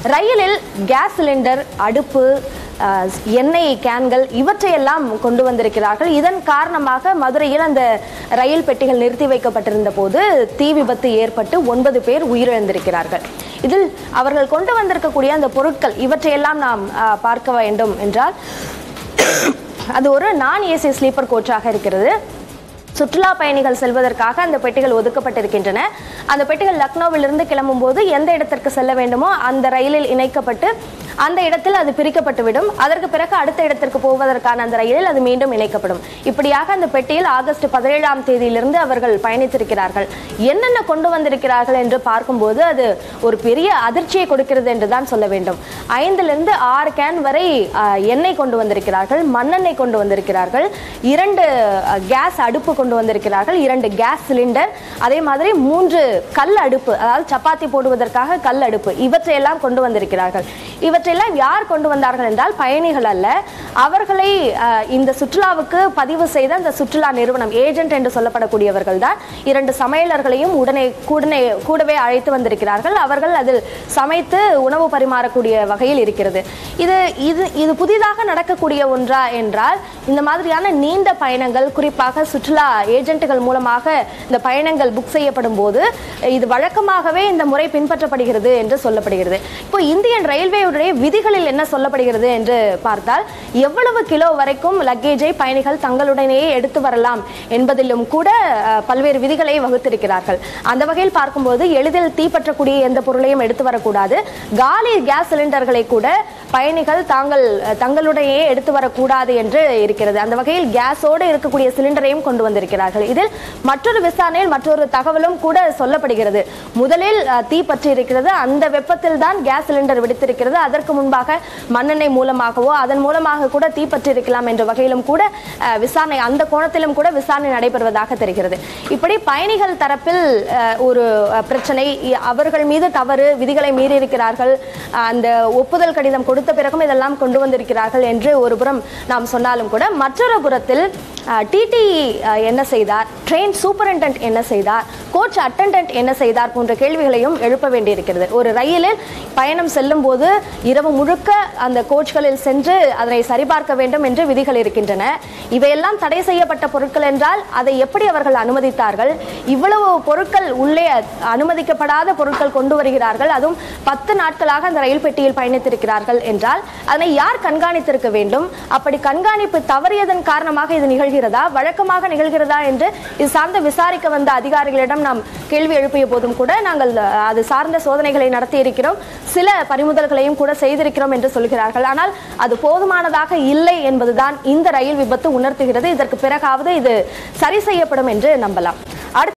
ரயிலில் gas cylinder அடுப்பு அஹ், எண்ணெய் கேன்கள் இவற்றையெல்லாம் கொண்டு வந்திருக்கிறார்கள் இதன் காரணமாக மதுரையில் அந்த ரயில் பெட்டிகள் நிறுத்தி வைக்கப்பட்டிருந்த போது தீ விபத்து ஏற்பட்டு ஒன்பது பேர் உயிரிழந்திருக்கிறார்கள் இதில் அவர்கள் கொண்டு வந்திருக்கக்கூடிய அந்த பொருட்கள் இவற்றையெல்லாம் நாம் அஹ், பார்க்க வேண்டும் என்றால் அது ஒரு நான் ஏசி ஸ்லீப்பர் கோச்சாக இருக்கிறது சுற்றுலா பயணிகள் செல்வதற்காக அந்த பெட்டிகள் ஒதுக்கப்பட்டிருக்கின்றன அந்த பெட்டிகள் லக்னோவிலிருந்து கிளம்பும்போது எந்த இடத்திற்கு செல்ல வேண்டுமோ அந்த ரயிலில் இணைக்கப்பட்டு அந்த இடத்தில் அது பிரிக்கப்பட்டுவிடும் அதற்கு பிறகு அடுத்த இடத்திற்கு போவதற்கான அந்த ரயிலில் அது மீண்டும் இணைக்கப்படும் இப்படியாக அந்த பெட்டியில் ஆகஸ்ட் பதினேழாம் தேதியிலிருந்து அவர்கள் பயணித்திருக்கிறார்கள் என்னென்ன கொண்டு வந்திருக்கிறார்கள் என்று பார்க்கும்போது அது ஒரு பெரிய அதிர்ச்சியை கொடுக்கிறது என்று தான் சொல்ல வேண்டும் ஐந்திலிருந்து ஆறு கேன் வரை அஹ், எண்ணெய் கொண்டு வந்திருக்கிறார்கள் மண்ணெண்ணெய் கொண்டு வந்திருக்கிறார்கள் இரண்டு அஹ், கேஸ் அடுப்பு கொண்டு வந்திருக்கிறார்கள் இரண்டு கேஸ் சிலிண்டர் அதே மாதிரி மூன்று கல் அடுப்பு அதாவது சப்பாத்தி போடுவதற்காக கல் அடுப்பு இவற்றையெல்லாம் கொண்டு வந்திருக்கிறார்கள் இவற்றையெல்லாம் யார் கொண்டு வந்தார்கள் என்றால் பயணிகள் அல்ல அவர்களை அஹ், இந்த சுற்றுலாவுக்கு பதிவு செய்த அந்த சுற்றுலா நிறுவனம் ஏஜென்ட் என்று சொல்லப்படக்கூடியவர்கள் தான் இரண்டு சமையலர்களையும் உடனே கூடனே கூடவே அழைத்து வந்திருக்கிறார்கள் அவர்கள் அதில் சமைத்து உணவு பரிமாறக்கூடிய வகையில் இருக்கிறது இது இது இது புதிதாக நடக்கக்கூடிய ஒன்றா என்றால் இந்த மாதிரியான நீண்ட பயணங்கள் குறிப்பாக சுற்றுலா ஏஜென்ட்டுகள் மூலமாக இந்த பயணங்கள் புக் செய்யப்படும் போது இது வழக்கமாகவே இந்த முறை பின்பற்றப்படுகிறது என்று சொல்லப்படுகிறது இப்போ இந்தியன் ரயில்வேயுடைய விதிகளில் என்ன சொல்லப்படுகிறது என்று பார்த்தால் எவ்வளவு கிலோ வரைக்கும் லக்கேஜை பயணிகள் தங்களுடனேயே எடுத்து வரலாம் என்பதிலும் கூட அஹ், பல்வேறு விதிகளை வகுத்திருக்கிறார்கள் அந்த வகையில் பார்க்கும்போது எளிதில் தீப்பற்றக்கூடிய எந்த பொருளையும் எடுத்து வரக்கூடாது காலி கேஸ் சிலிண்டர்களை கூட பயணிகள் தாங்கள் அஹ், தங்களுடனேயே எடுத்து வரக்கூடாது என்று இருக்கிறது அந்த வகையில் கேஸோடு இருக்கக்கூடிய சிலிண்டரையும் கொண்டு வந்திருக்கிறார்கள் இதில் மற்றொரு விசாரணையில் மற்றொரு தகவலும் கூட சொல்லப்படுகிறது முதலில் அஹ், தீ பற்றி இருக்கிறது அந்த வெப்பத்தில் தான் கேஸ் சிலிண்டர் வெடித்திருக்கிறது அதற்கு முன்பாக மண்ணெண்ணெய் மூலமாகவோ அதன் மூலமாக கூட தீ பற்றி இருக்கலாம் என்ற வகையிலும் கூட அஹ், விசாரணை அந்த கோணத்திலும் கூட விசாரணை நடைபெறுவதாக தெரிகிறது இப்படி பயணிகள் தரப்பில் அஹ், ஒரு அஹ், பிரச்சனை இ- அவர்கள் மீது தவறு விதிகளை மீறி இருக்கிறார்கள் அஹ், அந்த ஒப்புதல் கடிதம் கொடுத்த பிறகும் இதெல்லாம் கொண்டு வந்திருக்கிறார்கள் என்று ஒரு புறம் நாம் சொன்னாலும் கூட மற்றொரு புறத்தில் டிடி என்ன செய்தார் ட்ரெயின் சூப்பரிண்டென்ட் என்ன செய்தார் கோச் அட்டெண்டன்ட் என்ன செய்தார் போன்ற கேள்விகளையும் எழுப்ப வேண்டியிருக்கிறது ஒரு ரயிலில் பயணம் செல்லும் போது இரவு முழுக்க அந்த கோச்களில் சென்று அதனை சரிபார்க்க வேண்டும் என்று விதிகள் இருக்கின்றன இவையெல்லாம் தடை செய்யப்பட்ட பொருட்கள் என்றால் அதை எப்படி அவர்கள் அனுமதித்தார்கள் இவ்வளவு பொருட்கள் உள்ளே அனுமதிக்கப்படாத பொருட்கள் கொண்டு வருகிறார்கள் அதுவும் பத்து நாட்களாக அந்த ரயில் பெட்டியில் பயணித்திருக்கிறார்கள் என்றால் அதனை யார் கண்காணித்திருக்க வேண்டும் அப்படி கண்காணிப்பு தவறியதன் காரணமாக இது நிகழ்கிறதா வழக்கமாக நிகழ்கிறதா என்று இது சார்ந்த விசாரிக்க வந்த அதிகாரிகளிடம் நாம் கேள்வி எழுப்பிய போதும் கூட நாங்கள் அஹ், அது சார்ந்த சோதனைகளை நடத்தி இருக்கிறோம் சில பறிமுதல்களையும் கூட செய்திருக்கிறோம் என்று சொல்கிறார்கள் ஆனால் அது போதுமானதாக இல்லை என்பதுதான் இந்த ரயில் விபத்து உணர்த்துகிறது இதற்கு பிறகாவது இது சரி செய்யப்படும் என்று நம்பலாம்